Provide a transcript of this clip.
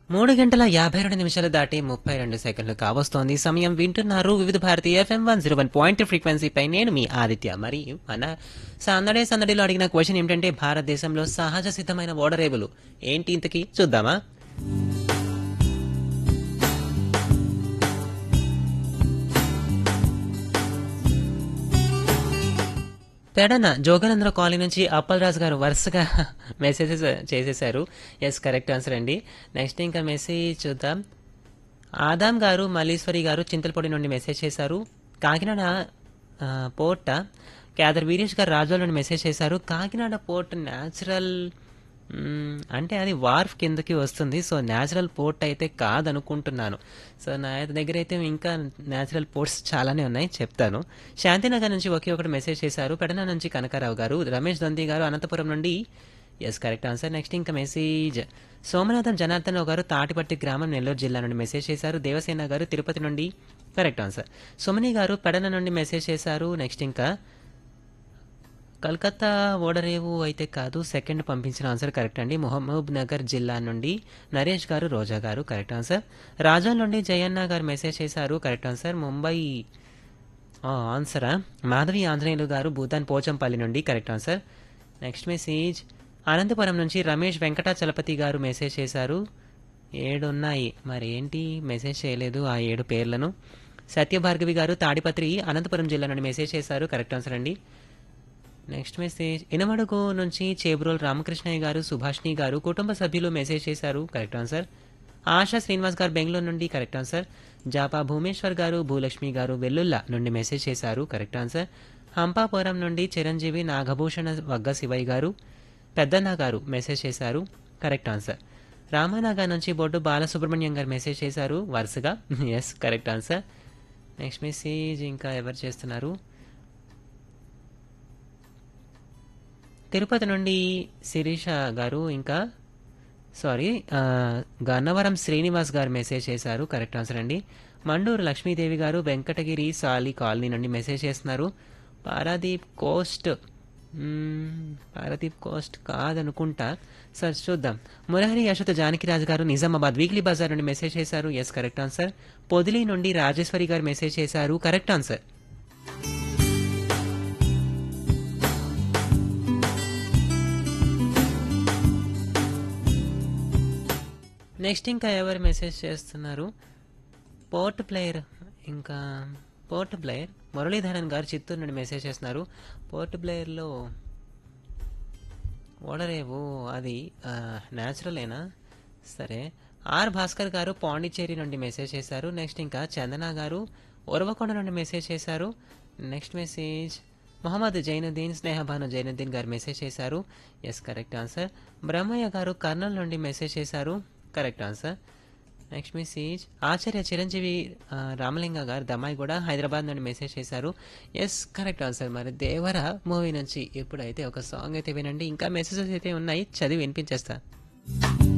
మూడు గంటల యాభై రెండు నిమిషాలు దాటి ముప్పై రెండు సెకండ్లు కావస్తోంది సమయం వింటున్నారు Vividh Bharati FM one zero one point ఫ్రీక్వెన్సీపై నేను మీ ఆదిత్య మరి మన సందడే సందడిలో అడిగిన క్వశ్చన్ ఏమిటంటే భారతదేశంలో సహజ సిద్ధమైన ఓడరేవులు ఏంటి ఇంతకీ చూద్దామా పెడన జోగనంద్ర కాలనీ నుంచి అప్పలరాజు గారు వరుసగా మెసేజెస్ చేసేశారు ఎస్ కరెక్ట్ ఆన్సర్ అండి నెక్స్ట్ ఇంకా మెసేజ్ చూద్దాం ఆదాం గారు మల్లీశ్వరి గారు చింతలపొడి నుండి మెసేజ్ చేశారు కాకినాడ ఆ, పోర్ట్ క్యాదర్ వీరేష్ గారు రాజోల్ నుండి మెసేజ్ చేశారు కాకినాడ పోర్ట్ న్యాచురల్ మ్మ్, అంటే అది వార్ఫ్ కిందకి వస్తుంది సో న్యాచురల్ పోర్ట్ అయితే కాదనుకుంటున్నాను సో నా దగ్గర అయితే ఇంకా న్యాచురల్ పోర్ట్స్ చాలానే ఉన్నాయి చెప్తాను శాంతినగర్ నుంచి ఒకే ఒకటి మెసేజ్ చేశారు పెడన నుంచి కనకారావు గారు రమేష్ దొంది గారు అనంతపురం నుండి ఎస్ కరెక్ట్ ఆన్సర్ నెక్స్ట్ ఇంకా మెసేజ్ సోమనాథం జనార్దన్ రావు గారు తాటిపట్టి గ్రామం నెల్లూరు జిల్లా నుండి మెసేజ్ చేశారు దేవసేన గారు తిరుపతి నుండి కరెక్ట్ ఆన్సర్ సుమని గారు పెడన నుండి మెసేజ్ చేశారు నెక్స్ట్ ఇంకా కలకత్తా ఓడరేవు అయితే కాదు సెకండ్ పంపించిన ఆన్సర్ కరెక్ట్ అండి మహబూబ్ నగర్ జిల్లా నుండి నరేష్ గారు రోజా గారు కరెక్ట్ ఆన్సర్ రాజా నుండి జయన్న గారు మెసేజ్ చేశారు కరెక్ట్ ఆన్సర్ ముంబై ఆ, ఆన్సరా మాధవి ఆంజనేయులు గారు భూతాన్ పోచంపల్లి నుండి correct answer next message Anantapuram నుంచి రమేష్ వెంకటాచలపతి గారు మెసేజ్ చేశారు ఏడు ఉన్నాయి మరి ఏంటి మెసేజ్ చేయలేదు ఆ ఏడు పేర్లను సత్యభార్గవి గారు తాడిపత్రి అనంతపురం జిల్లా నుండి మెసేజ్ చేశారు కరెక్ట్ ఆన్సర్ అండి నెక్స్ట్ మెసేజ్ ఇనమడుగు నుంచి చేబ్రోల్ రామకృష్ణయ్య గారు సుభాష్ని గారు కుటుంబ సభ్యులు మెసేజ్ చేశారు కరెక్ట్ ఆన్సర్ ఆశా శ్రీనివాస్ గారు బెంగళూరు నుండి కరెక్ట్ ఆన్సర్ జాపా భూమేశ్వర్ గారు భూలక్ష్మి గారు వెల్లుల్లా నుండి మెసేజ్ చేశారు కరెక్ట్ ఆన్సర్ హంపాపురం నుండి చిరంజీవి నాగభూషణ వగ్గ శివయ్య గారు పెద్దన్న గారు మెసేజ్ చేశారు కరెక్ట్ ఆన్సర్ రామానగర్ నుంచి బొడ్డు బాలసుబ్రహ్మణ్యం గారు మెసేజ్ చేశారు వరుసగా yes correct answer next message ఇంకా ఎవరు చేస్తున్నారు తిరుపతి నుండి శిరీష గారు ఇంకా సారీ ఆ, గన్నవరం శ్రీనివాస్ గారు మెసేజ్ చేశారు కరెక్ట్ ఆన్సర్ అండి మండూరు లక్ష్మీదేవి గారు వెంకటగిరి సాలి కాలనీ నుండి మెసేజ్ చేస్తున్నారు పారాదీప్ కోస్ట్ మ్మ్, పారాదీప్ కోస్ట్ కాదనుకుంటా సార్ చూద్దాం మురహరి యశోత జానకిరాజు గారు నిజామాబాద్ వీక్లీ బజార్ నుండి మెసేజ్ చేశారు ఎస్ కరెక్ట్ ఆన్సర్ పొదిలి నుండి రాజేశ్వరి గారు మెసేజ్ చేశారు కరెక్ట్ ఆన్సర్ నెక్స్ట్ ఇంకా ఎవరు మెసేజ్ చేస్తున్నారు పోర్ట్ ప్లేయర్ ఇంకా పోర్ట్ ప్లేయర్ మురళీధరన్ గారు చిత్తూరు నుండి మెసేజ్ చేస్తున్నారు పోర్ట్ ప్లేయర్లో ఓడరేవు అది న్యాచురలేనా సరే ఆర్ భాస్కర్ గారు పాండిచ్చేరి నుండి మెసేజ్ చేశారు నెక్స్ట్ ఇంకా చందన గారు ఉరవకొండ నుండి మెసేజ్ చేశారు నెక్స్ట్ మెసేజ్ మొహమ్మద్ జైనుద్దీన్ స్నేహబాను జైనుద్దీన్ గారు మెసేజ్ చేశారు ఎస్ కరెక్ట్ ఆన్సర్ బ్రహ్మయ్య గారు కర్నూలు నుండి మెసేజ్ చేశారు correct answer next message Acharya Chiranjeevi ఆ, రామలింగ గారు దమాయి కూడా హైదరాబాద్ నుండి మెసేజ్ చేశారు ఎస్ కరెక్ట్ ఆన్సర్ మరి దేవర మూవీ నుంచి ఇప్పుడైతే ఒక సాంగ్ అయితే వినండి ఇంకా మెసేజెస్ అయితే ఉన్నాయి చదివి వినిపించేస్తా